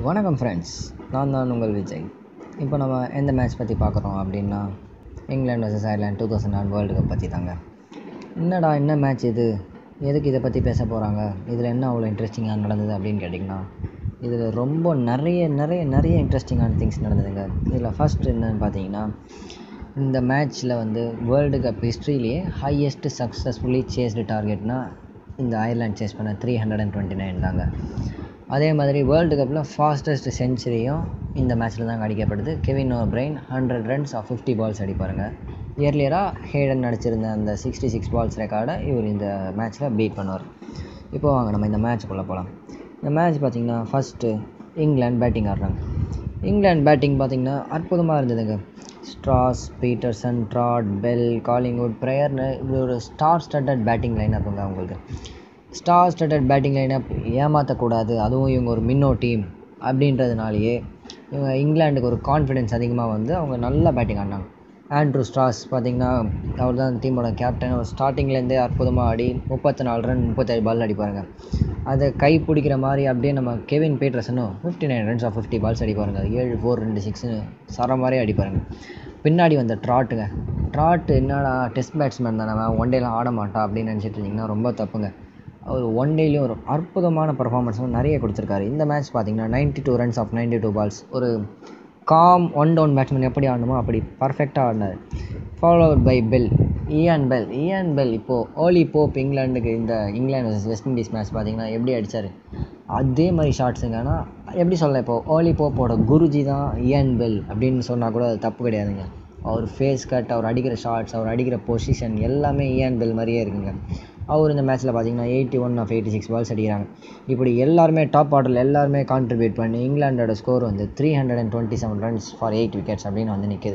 வணக்கம் ஃப்ரெண்ட்ஸ் நான் தான் உங்கள் விஜய் இப்போ நம்ம எந்த மேட்ச் பற்றி பார்க்குறோம் அப்படின்னா England versus Ireland two thousand nine world cup பற்றி தாங்க என்னடா என்ன மேட்ச் இது எதுக்கு இதை பற்றி பேச போகிறாங்க இதில் என்ன அவ்வளோ இன்ட்ரெஸ்டிங்காக நடந்தது அப்படின்னு கேட்டிங்கன்னா இதில் ரொம்ப நிறைய நிறைய நிறைய இன்ட்ரெஸ்டிங்கான திங்ஸ் நடந்ததுங்க இதில் ஃபஸ்ட் என்னன்னு பார்த்தீங்கன்னா இந்த மேட்ச்சில் வந்து வேர்ல்டு கப் ஹிஸ்ட்ரியிலேயே ஹையஸ்ட் சக்ஸஸ்ஃபுல்லி சேஸ்டு டார்கெட்னா இந்த அயர்லாண்ட் சேஸ் பண்ண three hundred and twenty nine தாங்க அதே மாதிரி வேர்ல்டு கப்பில் ஃபாஸ்டஸ்ட் செஞ்சுரியும் இந்த மேட்ச்சில் தாங்க அடிக்கப்படுது Kevin O'Brien hundred runs off fifty balls அடிப்பாருங்க இயர்லியராக ஹேடன் நடிச்சிருந்த அந்த சிக்ஸ்டி சிக்ஸ் பால்ஸ் ரெக்கார்டை இவர் இந்த மேட்ச்சில் பீட் பண்ணுவார் இப்போ வாங்க நம்ம இந்த மேட்ச்சுக்குள்ளே போகலாம் இந்த மேட்ச் பார்த்திங்கன்னா ஃபஸ்ட்டு இங்கிலாந்து பேட்டிங் ஆடுறாங்க இங்கிலாந்து பேட்டிங் பார்த்திங்கன்னா அற்புதமாக இருந்ததுங்க Strauss Pietersen Trott Bell Collingwood ப்ரேயர்னு இப்படி ஒரு ஸ்டார் ஸ்டட்டட் பேட்டிங் லைன் அப்புங்க அவங்களுக்கு ஸ்டார் ஸ்டட்டட் பேட்டிங் லைனப் ஏமாற்றக்கூடாது அதுவும் இவங்க ஒரு மின்னோ டீம் அப்படின்றதுனாலேயே இவங்க இங்கிலாண்டுக்கு ஒரு கான்ஃபிடென்ஸ் அதிகமாக வந்து அவங்க நல்லா பேட்டிங் ஆடினாங்க ஆண்ட்ரூ ஸ்ட்ராஸ் பார்த்திங்கன்னா அவர் தான் டீமோட கேப்டன் அவர் ஸ்டார்டிங்லேருந்தே அற்புதமாக ஆடி முப்பத்தி நாலு ரன் முப்பத்தேழு பால் அடிப்பாருங்க அதை கை பிடிக்கிற மாதிரி அப்படியே நம்ம கெவின் பீட்ரசனும் fifty nine runs off fifty balls அடிப்பாருங்க ஏழு ஃபோர் ரெண்டு சிக்ஸ்னு சர மாதிரி அடிப்பாருங்க பின்னாடி வந்த ட்ராட்டுங்க ட்ராட் என்னடா டெஸ்ட் பேட்ஸ்மேன் தானே ஒன் டேலாம் ஆட மாட்டான் அப்படின்னு நினச்சிட்டு இருந்தீங்கன்னா ரொம்ப தப்புங்க அவர் ஒன் டேலேயும் ஒரு அற்புதமான பர்ஃபார்மன்ஸும் நிறைய கொடுத்துருக்காரு இந்த மேட்ச் பார்த்தீங்கன்னா ninety two runs off ninety two balls ஒரு காம் ஒன் டவுன் பேட்ஸ்மேன் எப்படி ஆடணுமோ அப்படி பர்ஃபெக்டாக ஆடினார் followed by Bell Ian Bell Ian Bell இப்போது ஓலி போப் இங்கிலாண்டுக்கு இந்த England versus West Indies match பார்த்தீங்கன்னா எப்படி அடித்தார் அதே மாதிரி ஷார்ட்ஸுங்க ஆனால் எப்படி சொல்ல இப்போ ஓலி போப்போட குருஜி தான் இயான் பெல் அப்படின்னு சொன்னால் கூட அது தப்பு கிடையாதுங்க அவர் ஃபேஸ் கட் அவர் அடிக்கிற ஷார்ட்ஸ் அவர் அடிக்கிற பொசிஷன் எல்லாமே இயான் பெல் மாதிரியே இருக்குங்க அவர் இந்த மேட்ச்சில் பார்த்தீங்கன்னா eighty one off eighty six balls அடிக்கிறாங்க இப்படி எல்லாருமே டாப் ஆர்டரில் எல்லாருமே கான்ட்ரிபியூட் பண்ணி இங்கிலாண்டோட ஸ்கோர் வந்து three hundred and twenty seven runs for eight wickets அப்படின்னு வந்து நிற்கிது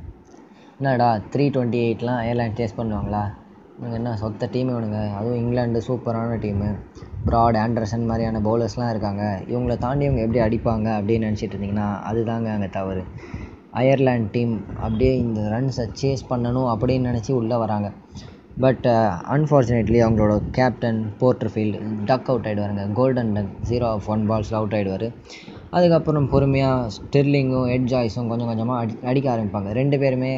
என்னடா த்ரீ டுவெண்ட்டி எயிட்லாம் ஏர்லைன் சேஸ் பண்ணுவாங்களா இவங்க என்ன சொத்த டீம் இவனுங்க அதுவும் இங்கிலாண்டு சூப்பரான டீமு ப்ராட் ஆண்டர்சன் மாதிரியான பவுலர்ஸ்லாம் இருக்காங்க இவங்கள தாண்டி இவங்க எப்படி அடிப்பாங்க அப்படின்னு நினச்சிட்டு இருந்தீங்கன்னா அதுதாங்க அங்கே தவறு அயர்லாண்ட் டீம் அப்படியே இந்த ரன்ஸை சேஸ் பண்ணணும் அப்படின்னு நினச்சி உள்ளே வராங்க பட் அன்ஃபார்ச்சுனேட்லி அவங்களோட கேப்டன் போர்ட்டர்ஃபீல்டு டக் அவுட் ஆகிடுவாருங்க golden duck zero off one பால்ஸில் அவுட் ஆகிடுவார் அதுக்கப்புறம் பொறுமையாக ஸ்டெர்லிங்கும் எட் ஜாய்ஸும் கொஞ்சம் கொஞ்சமாக அடி அடிக்க ஆரம்பிப்பாங்க ரெண்டு பேருமே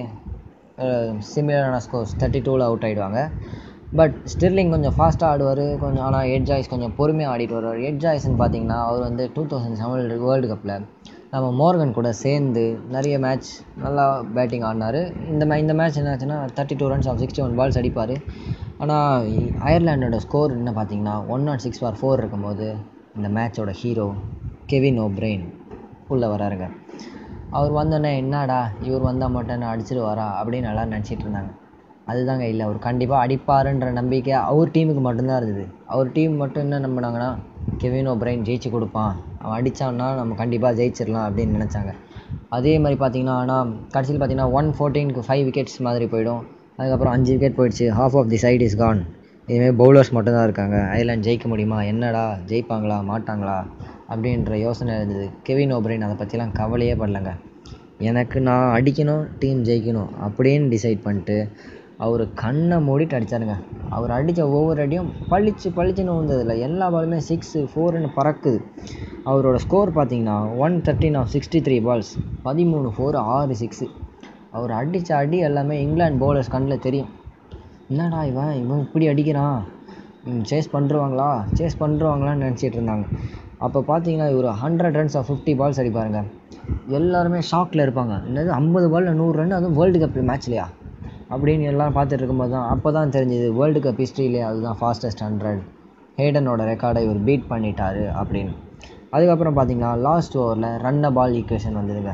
சிமிலரான ஸ்கோர்ஸ் தேர்ட்டி டூவில் அவுட் ஆகிடுவாங்க பட் ஸ்டெர்லிங் கொஞ்சம் ஃபாஸ்ட்டாக ஆடுவார் கொஞ்சம் ஆனால் எட் ஜாய்ஸ் கொஞ்சம் பொறுமையாக ஆடிட்டு வருவார் எட் ஜாய்ஸ்னு பார்த்தீங்கன்னா அவர் வந்து டூ தௌசண்ட் செவன் வேர்ல்டு கப்பில் நம்ம மோர்கன் கூட சேர்ந்து நிறைய மேட்ச் நல்லா பேட்டிங் ஆடினார் இந்த மே இந்த மேட்ச் என்ன ஆச்சுன்னா thirty two runs off sixty one balls அடிப்பார் ஆனால் அயர்லாண்டோட ஸ்கோர் என்ன பார்த்தீங்கன்னா one nought six for four இருக்கும்போது இந்த மேட்சோட ஹீரோ கெவின் ஓ பிரெயின் உள்ளே வராருங்க அவர் வந்தோடனே என்னடா இவர் வந்தால் மட்டும் என்ன அடிச்சிடுவாரா அப்படின்னு எல்லோரும் நினச்சிட்டு இருந்தாங்க அதுதாங்க இல்லை அவர் கண்டிப்பாக அடிப்பாருன்ற நம்பிக்கை அவர் டீமுக்கு மட்டும்தான் இருந்தது அவர் டீம் மட்டும் என்ன நம்பினாங்கன்னா கெவின் ஓ பிரெயின் ஜெயிச்சு கொடுப்பான் அவன் அடித்தான்னா நம்ம கண்டிப்பாக ஜெயிச்சிடலாம் அப்படின்னு நினச்சாங்க அதே மாதிரி பார்த்தீங்கன்னா ஆனால் கடைசியில் பார்த்தீங்கன்னா ஒன் ஃபோர்டீனுக்கு ஃபைவ் விக்கெட்ஸ் மாதிரி போயிடும் அதுக்கப்புறம் அஞ்சு விக்கெட் போயிடுச்சு half of the side is gone இதுமாரி பவுலர்ஸ் மட்டும்தான் இருக்காங்க அயர்லாண்ட் ஜெயிக்க முடியுமா என்னடா ஜெயிப்பாங்களா மாட்டாங்களா அப்படின்ற யோசனை இருந்தது கெவின் ஓப்ரைன் அதை பற்றிலாம் கவலையே படலங்க எனக்கு நான் அடிக்கணும் டீம் ஜெயிக்கணும் அப்படின்னு டிசைட் பண்ணிட்டு அவர் கண்ணை மூடிட்டு அடித்தாருங்க அவர் அடித்த ஒவ்வொரு அடியும் பளிச்சு பளிச்சுன்னு வந்ததில்ல எல்லா பாலுமே சிக்ஸு ஃபோருன்னு பறக்குது அவரோட ஸ்கோர் பார்த்தீங்கன்னா one thirteen off sixty three balls பதிமூணு ஃபோர் ஆறு சிக்ஸு அவர் அடித்த அடி எல்லாமே இங்கிலாந்து பவுலர்ஸ் கண்ணில் தெரியும் என்னடா இவன் இவன் இப்படி அடிக்கிறான் சேஸ் பண்ணுருவாங்களா சேஸ் பண்ணுருவாங்களான்னு நினச்சிட்டு இருந்தாங்க அப்போ பார்த்தீங்கன்னா இவர் hundred runs off fifty balls அடிப்பாருங்க எல்லாருமே ஷாக்கில் இருப்பாங்க என்னது ஐம்பது பாலில் நூறு ரன் அதுவும் வேர்ல்டு கப் மேட்ச்லையா அப்படின்னு எல்லாம் பார்த்துட்டு இருக்கும்போது தான் அப்போ தான் தெரிஞ்சுது வேர்ல்டு கப் ஹிஸ்ட்ரியிலே அதுதான் ஃபாஸ்டஸ்ட் ஹண்ட்ரட் ஹேடனோட ரெக்கார்டை இவர் பீட் பண்ணிட்டாரு அப்படின்னு அதுக்கப்புறம் பார்த்தீங்கன்னா லாஸ்ட் ஓவரில் ரன்ன பால் ஈக்குவேஷன் வந்ததுங்க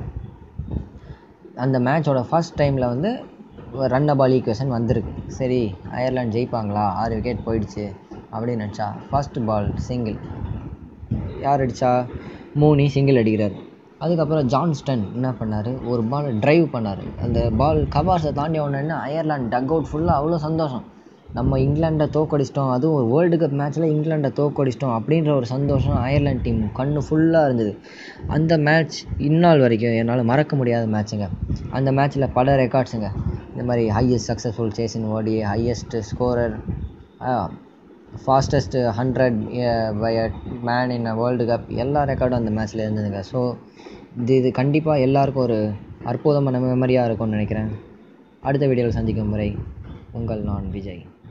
அந்த மேட்சோட ஃபஸ்ட் டைமில் வந்து ரன்ன பால் ஈக்குவேஷன் வந்திருக்கு சரி அயர்லாண்ட் ஜெயிப்பாங்களா ஆறு விக்கெட் போயிடுச்சு அப்படின்னு நினச்சா ஃபஸ்ட் பால் சிங்கிள் யார் அடித்தா மூணி சிங்கிள் அடிக்கிறார் அதுக்கப்புறம் ஜான்ஸ்டன் என்ன பண்ணார் ஒரு பால் ட்ரைவ் பண்ணார் அந்த பால் கவார்ஸை தாண்டி ஒன்று அயர்லாண்ட் டக் அவுட் ஃபுல்லாக அவ்வளோ சந்தோஷம் நம்ம இங்கிலாண்டை தோக்கடிச்சிட்டோம் அதுவும் ஒரு வேர்ல்டு கப் மேட்ச்சில் இங்கிலாண்டை தோக்கடிச்சிட்டோம் அப்படின்ற ஒரு சந்தோஷம் அயர்லாண்ட் டீம் கண்ணு ஃபுல்லாக இருந்தது அந்த மேட்ச் இந்நாள் வரைக்கும் என்னால் மறக்க முடியாத மேட்ச்சுங்க அந்த மேட்ச்சில் பல ரெக்கார்ட்ஸுங்க இந்த மாதிரி highest successful chase in ODI highest scorer fastest hundred by a man in a world cup எல்லா ரெக்கார்டும் அந்த மேட்ச்சில் இருந்ததுங்க ஸோ இது இது கண்டிப்பாக எல்லாருக்கும் ஒரு அற்புதமான மெமரியாக இருக்கும்னு நினைக்கிறேன் அடுத்த வீடியோவில் சந்திக்கும் முறை உங்கள் நான் விஜய்